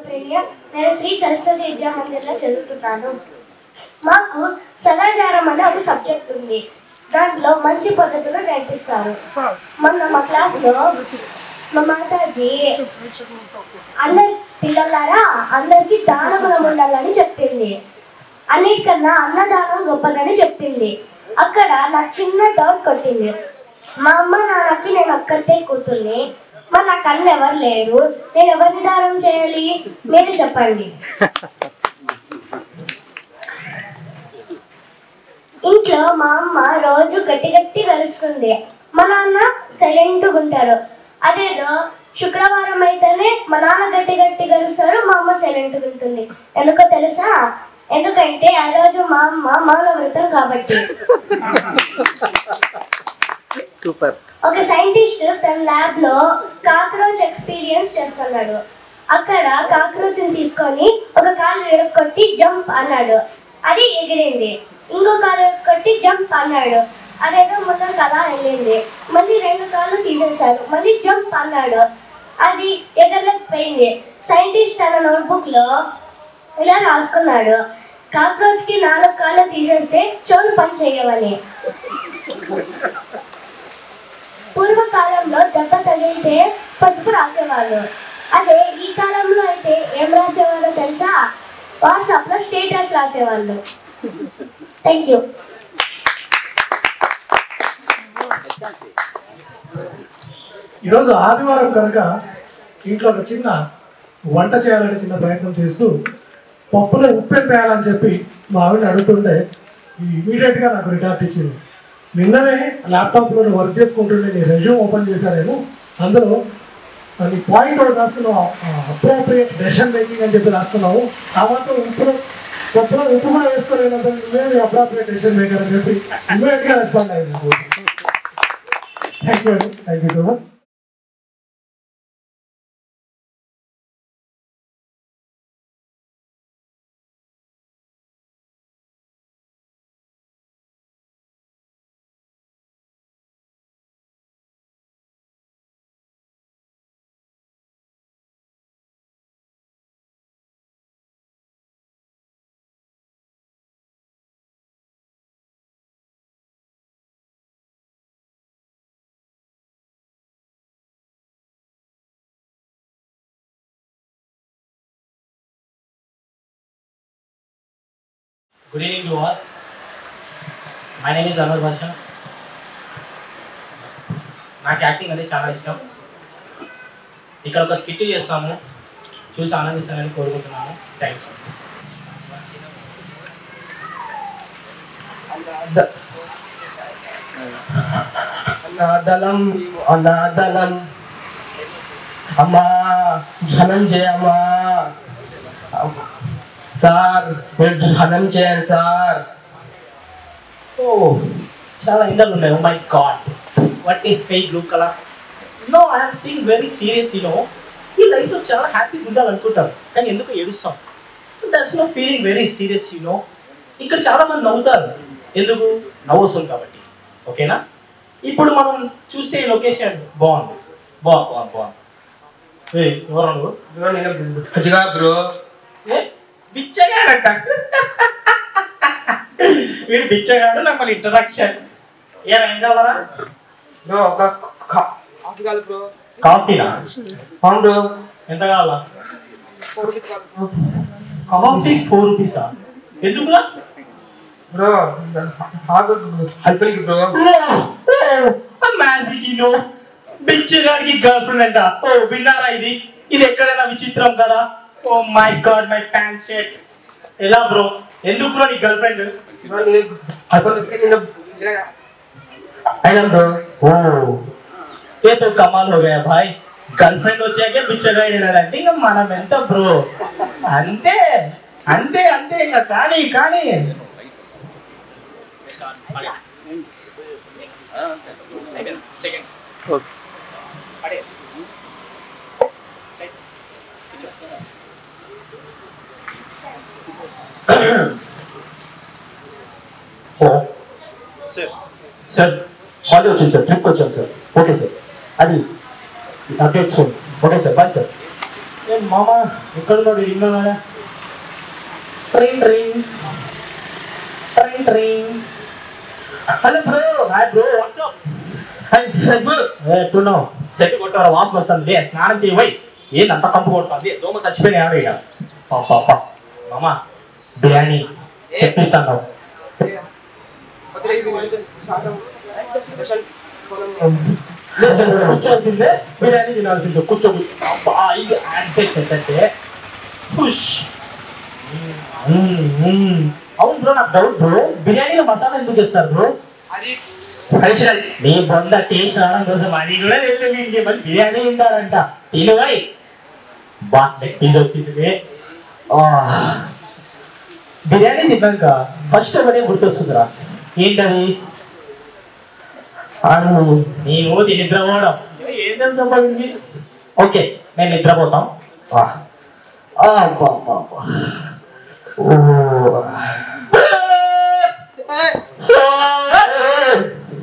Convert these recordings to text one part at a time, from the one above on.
ప్రియ నేను శ్రీ సరస్వతి విద్యా మందిర్లో చదువుతున్నాను మాకు సదాచారం అనే ఒక సబ్జెక్ట్ ఉంది దాంట్లో మంచి పద్ధతులు నేర్పిస్తారు మొన్న మా క్లాస్లో మా మాతాజీ అందరి పిల్లలారా అందరికీ దాన గుణం ఉండాలని చెప్పింది అన్నిటికన్నా అన్నదానం గొప్పదని చెప్పింది అక్కడ నాకు చిన్న డౌట్ కొట్టింది మా అమ్మ నాన్నకి నేను ఒక్కరితే కూతుర్ని మరి నాకు అన్న ఎవరు లేరు నేను ఎవరిని దానం చేయాలి మీరు చెప్పండి ఇంట్లో మా అమ్మ రోజు గట్టి గట్టి కలుస్తుంది మా నాన్న సైలెంట్గా ఉంటారు అదేదో శుక్రవారం అయితేనే మా నాన్న గట్టి గట్టి కలుస్తారు మా అమ్మ సైలెంట్గా ఉంటుంది ఎందుకో తెలుసా ఎందుకంటే ఆ రోజు మా అమ్మ మౌన వ్రతం కాబట్టి సూపర్ ఒక సైంటిస్ట్ తన ల్యాబ్ లో కాక్రోచ్ ఎక్స్పీరియన్స్ చేస్తున్నాడు అక్కడ కాక్రోచ్ ని తీసుకొని ఒక కాలు ఎడకొట్టి జంప్ అన్నాడు అది ఎగిరింది ఇంకో కాలు కొట్టి జంప్ అన్నాడు అదేదో ముందర అలా వెళ్ళింది మళ్ళీ రెండు కాళ్ళు తీసేశారు మళ్ళీ జంప్ అన్నాడు అది ఎగరలేకపోయింది సైంటిస్ట్ తన నోట్బుక్ లో ఇలా రాసుకున్నాడు కాక్రోచ్ కి నాలుగు కాళ్ళు తీసేస్తే చెవులు పని చేయవని పూర్వకాలంలో దెబ్బ తగిలితే పసుపు రాసేవాళ్ళు అదే ఈ కాలంలో అయితే ఏం రాసేవాళ్ళో తెలుసా వాట్సాప్ లో స్టేటస్ రాసేవాళ్ళు థ్యాంక్ యూ ఈరోజు ఆదివారం కనుక ఇంట్లో ఒక చిన్న వంట చేయాలని చిన్న ప్రయత్నం చేస్తూ పప్పులో ఉప్పు ఎంత వేయాలని చెప్పి మా ఆవిడని అడుగుతుంటే ఇమీడియట్గా నాకు రిటార్ట్ ఇచ్చింది నిన్ననే ల్యాప్టాప్లో వర్క్ చేసుకుంటుండే నీ రెజ్యూమ్ ఓపెన్ చేశానేమో అందులో నీ పాయింట్ ఒకటి రాసుకున్నావు అప్రోప్రియేట్ డెసిషన్ మేకింగ్ అని చెప్పి రాసుకున్నావు ఆ మాత్రం ఉప్పులో పప్పులో ఉప్పు కూడా వేసుకోలేనంత నువ్వే అప్రోప్రియేట్ డెసిషన్ మేకర్ అని చెప్పి ఇమీడియట్గా రెస్పాండ్ అయింది థ్యాంక్ యూ అండి thank you so much Good evening to all. My name is Anur Bhasha. నాకు యాక్టింగ్ అంటే చాలా ఇష్టం ఇక్కడ ఒక స్కిట్ చేస్తాము చూసి ఆనందిస్తానని కోరుకుంటున్నాను థ్యాంక్స్ అనాదలం అనాదలం అమ్మా ధనం చేయమ్మా సార్ మీరు ధనం చేయండి సార్ ఓ చాలా ఎండలు ఉన్నాయి my god what is sky blue colour no I'm seeing very serious you know ఈ లైఫ్లో చాలా హ్యాపీగా ఉండాలనుకుంటాం కానీ ఎందుకు ఏడుస్తాం that's no feeling very serious you know ఇక్కడ చాలా మంది నవ్వుతారు ఎందుకు నవ్వు వస్తుంది కాబట్టి ఓకేనా ఇప్పుడు మనం చూసే లొకేషన్ బాగుంది బాగుంది బాగుంది బాగుంది ఏ ఎవరు నువ్వు బ్రో నేను బుజ్జిగా బ్రో ఏ బిచ్చగాడట వీడు బిచ్చగాడు నాకు మళ్ళీ ఇంట్రడక్షన్ ఏం కావాలా బ్రో ఒక కాఫీ కాదు బ్రో కాఫీనా అవును బ్రో ఎంత కావాలా ఫోర్ రూపీస్ కాదు బ్రో కాఫీ ఫోర్ రూపీసా ఎందుకురా బ్రో ఆగు హెల్ప్కి బ్రో మ్యాజిక్ బిచ్చగాడికి గర్ల్ ఫ్రెండ్ అంట ఓ విన్నారా ఇది ఇది ఎక్కడైనా విచిత్రం కదా ఓ my god my pant shirt ఎలా బ్రో ఎందుకు బ్రో నీ గర్ల్ ఫ్రెండ్ హెల్ప్కి నేను అయినా బ్రో ఓ ఏ తో కమాల్ హో గయా భాయ్ గర్ల్ ఫ్రెండ్ వచ్చాకే బిచ్చగాడు అంటే ఇంకా మనం ఎంత బ్రో అంతే అంతే అంతే ఇంకా కానీ కానీ సార్ సార్ హాలిడే వచ్చింది సార్ ట్రిప్ వచ్చాను సార్ ఓకే సార్ అది అప్డేట్ చూడండి ఓకే సార్ బాయ్ సార్ ఏ మామ ఎక్కడున్నాడు ఇన్నాడా train train train train hello bro hi bro whatsapp hi bro ఎట్టున్నావు సెట్ కొట్టారా వాసన వస్తుంది స్నానం చేయవై ఏందంత కంపు కొడుతుంది దోమ చచ్చిపోయినా ఇక పాప మామ బిర్యానీ తెప్పిస్తాను కూర్చోవలసిందే బిర్యానీ తినాల్సిందే కూర్చో అబ్బా, ఇది అంటే అంటే పుష్ అవును బ్రో నాకు డౌట్ బ్రో బిర్యానీలో మసాలా ఎందుకు వేస్తారు బ్రో అది అడిషనల్ నీ బొంద టేస్ట్ రావడం కోసం అది కూడా తెలియదు మీకు మరి బిర్యానీ తింటారంట తినువై బా లెగ్ పీస్ వచ్చింది ఆ, బిర్యానీ తిన్నాక ఫస్ట్ ఎవరే గుర్తొస్తుందిరా ఏంటది అను నీవు నీ నిద్రపోవడం ఏం తెలుసు అబ్బా వీడికి? ఓకే నేను నిద్రపోతాం ఆ. ఆ, అబ్బా, అబ్బా, అబ్బా. ఓ. సార్!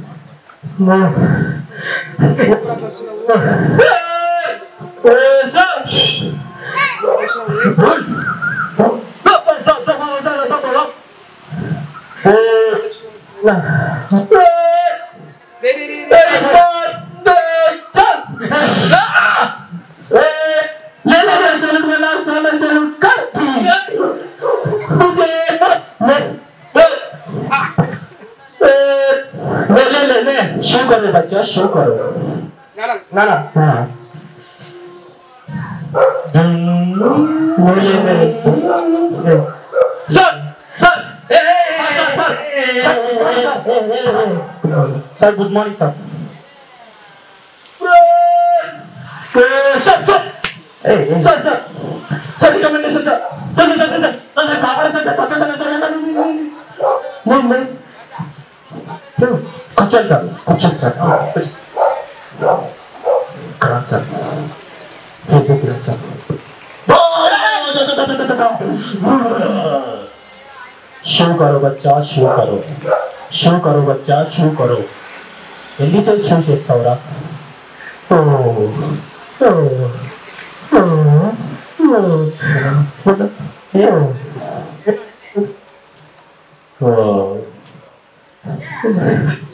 शो करो बच्चा शो करो ना ना हाँ sir sir sir good morning sir sir sir sir sir sir recommendation sir sir sir sir sir sir कागज sir sir sir sir sir नहीं नहीं కూర్చోండి సార్ కూర్చోండి సార్ కరెక్ట్ సార్ ప్లీజ్ ఎక్కడ సార్ शो करो बच्चा शो करो show करो बच्चा शो करो ఎన్ని సేపు షో చేస్తావురా ఓ ఓ ఓ ఓ